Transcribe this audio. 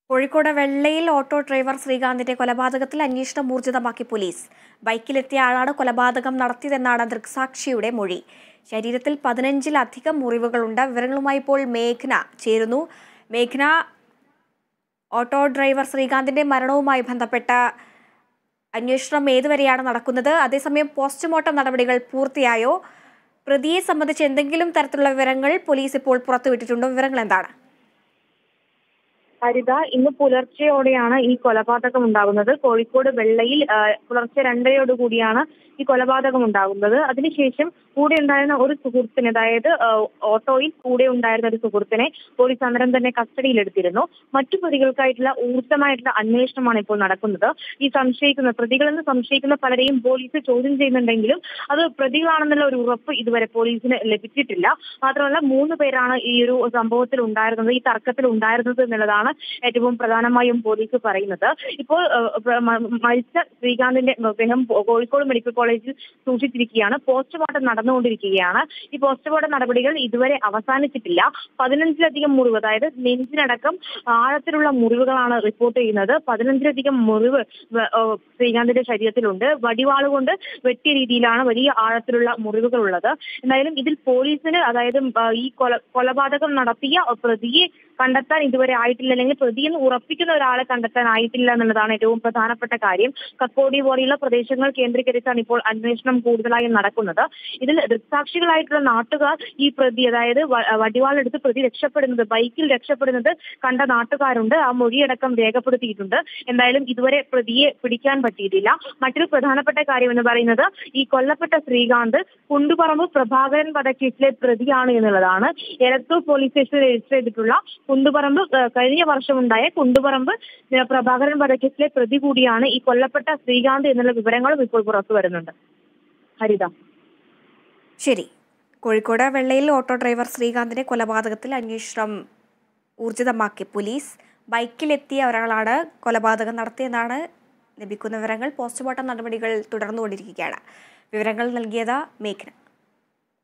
Kozhikode Vellayil auto driver ശ്രീകാന്തിന്റെ കൊലപാതകത്തിൽ അന്വേഷണം ഊർജിതമാക്കി പോലീസ് ബൈക്കിലെത്തിയ ആളാണ് കൊലപാതകം നടത്തിയതെന്നാണ് ദൃക്സാക്ഷിയുടെ മൊഴി ശരീരത്തിൽ പതിനഞ്ചിലധികം മുറിവുകളുണ്ട് വിവരങ്ങളുമായി ഇപ്പോൾ മേഘ്ന ചേരുന്നു മേഘ്ന ഓട്ടോ ഡ്രൈവർ ശ്രീകാന്തിന്റെ മരണവുമായി ബന്ധപ്പെട്ട അന്വേഷണം ഏതുവരെയാണ് നടക്കുന്നത് അതേസമയം പോസ്റ്റ്മോർട്ടം നടപടികൾ പൂർത്തിയായോ പ്രതിയെ സംബന്ധിച്ച് എന്തെങ്കിലും തരത്തിലുള്ള വിവരങ്ങൾ പോലീസ് ഇപ്പോൾ പുറത്തുവിട്ടിട്ടുണ്ടോ വിവരങ്ങൾ എന്താണ് ഹരിത ഇന്ന് പുലർച്ചെയോടെയാണ് ഈ കൊലപാതകം ഉണ്ടാകുന്നത് കോഴിക്കോട് വെള്ളയിൽ ആ, പുലർച്ചെ രണ്ടരയോടുകൂടിയാണ് ഈ കൊലപാതകം ഉണ്ടാകുന്നത് അതിനുശേഷം കൂടെ ഉണ്ടായിരുന്ന ഒരു സുഹൃത്തിനെ അതായത് ആ, ഓട്ടോയിൽ കൂടെ ഉണ്ടായിരുന്ന ഒരു സുഹൃത്തിനെ പോലീസ് അന്നേരം തന്നെ കസ്റ്റഡിയിലെടുത്തിരുന്നു മറ്റു പ്രതികൾക്കായിട്ടുള്ള ഊർജ്ജമായിട്ടുള്ള അന്വേഷണമാണ് ഇപ്പോൾ നടക്കുന്നത് ഈ സംശയിക്കുന്ന പ്രതികളെന്ന് സംശയിക്കുന്ന പലരെയും പോലീസ് ചോദ്യം ചെയ്യുന്നുണ്ടെങ്കിലും അത് പ്രതികളാണെന്നുള്ള ഒരു ഉറപ്പ് ഇതുവരെ പോലീസിന് ലഭിച്ചിട്ടില്ല മാത്രമല്ല മൂന്ന് പേരാണ് ഈ ഒരു സംഭവത്തിൽ ഉണ്ടായിരുന്നത് ഈ തർക്കത്തിൽ ഉണ്ടായിരുന്നത് എന്നുള്ളതാണ് ഏറ്റവും പ്രധാനമായും പോലീസ് പറയുന്നത് ഇപ്പോൾ ഏഹ്, പ്ര- മ- മരിച്ച ശ്രീകാന്തിന്റെ മൃതദേഹം പോ- കോഴിക്കോട് മെഡിക്കൽ കോളേജിൽ സൂക്ഷിച്ചിരിക്കുകയാണ് പോസ്റ്റ്മോർട്ടം നടന്നുകൊണ്ടിരിക്കുകയാണ് ഈ പോസ്റ്റ്മോർട്ടം നടപടികൾ ഇതുവരെ അവസാനിച്ചിട്ടില്ല പതിനഞ്ചിലധികം മുറിവ് അതായത് നെഞ്ചിനടക്കം ആഴത്തിലുള്ള മുറിവുകളാണ് റിപ്പോർട്ട് ചെയ്യുന്നത് പതിനഞ്ചിലധികം മുറിവ് വ- ഏഹ്, ശ്രീകാന്തിന്റെ ശരീരത്തിലുണ്ട് വടിവാള് കൊണ്ട് വെട്ടിയ രീതിയിലാണ് വലിയ ആഴത്തിലുള്ള മുറിവുകൾ ഉള്ളത് എന്തായാലും ഇതിൽ പോലീസിന് അതായത് ആ, ഈ കൊല കൊലപാതകം നടത്തിയ പ്രതിയെ കണ്ടെത്താൻ ഇതുവരെ ആയിട്ടില്ല അല്ലെങ്കിൽ പ്രതിയെന്ന് ഉറപ്പിക്കുന്ന ഒരാളെ കണ്ടെത്താൻ ആയിട്ടില്ല എന്നുള്ളതാണ് ഏറ്റവും പ്രധാനപ്പെട്ട കാര്യം കക്കോടി പോലെയുള്ള പ്രദേശങ്ങൾ കേന്ദ്രീകരിച്ചാണ് ഇപ്പോൾ അന്വേഷണം കൂടുതലായും നടക്കുന്നത് ഇതിൽ ദൃക്സാക്ഷികളായിട്ടുള്ള നാട്ടുകാർ ഈ പ്രതി അതായത് വ- വടിവാളെടുത്ത് പ്രതി രക്ഷപ്പെടുന്നത് ബൈക്കിൽ രക്ഷപ്പെടുന്നത് കണ്ട നാട്ടുകാരുണ്ട് ആ മൊഴിയടക്കം രേഖപ്പെടുത്തിയിട്ടുണ്ട് എന്തായാലും ഇതുവരെ പ്രതിയെ പിടിക്കാൻ പറ്റിയിട്ടില്ല മറ്റൊരു പ്രധാനപ്പെട്ട കാര്യം എന്ന് പറയുന്നത് ഈ കൊല്ലപ്പെട്ട ശ്രീകാന്ത് കുണ്ടുപറമ്പ് പ്രഭാകരൻ വധക്കേസിലെ പ്രതിയാണ് എന്നുള്ളതാണ് എലത്തൂർ പോലീസ് സ്റ്റേഷനിൽ രജിസ്റ്റർ ചെയ്തിട്ടുള്ള കുണ്ടുപറമ്പ് ഏഹ്, കഴിഞ്ഞ വർഷമുണ്ടായ കുണ്ടുപറമ്പ് ഏഹ്, പ്രഭാകരൻ വധക്കേസിലെ പ്രതി കൂടിയാണ് ഈ കൊല്ലപ്പെട്ട ശ്രീകാന്ത് എന്നുള്ള വിവരങ്ങളും ഇപ്പോൾ പുറത്തു വരുന്നുണ്ട് ഹരിത ശരി കോഴിക്കോട് വെള്ളയിൽ ഓട്ടോ ഡ്രൈവർ ശ്രീകാന്തിന്റെ കൊലപാതകത്തിൽ അന്വേഷണം ഊർജിതമാക്കി പോലീസ് ബൈക്കിലെത്തിയ ഒരാളാണ് കൊലപാതകം നടത്തിയെന്നാണ് ലഭിക്കുന്ന വിവരങ്ങൾ പോസ്റ്റ്മോർട്ടം നടപടികൾ തുടർന്നുകൊണ്ടിരിക്കുകയാണ് വിവരങ്ങൾ നൽകിയത് മേഘന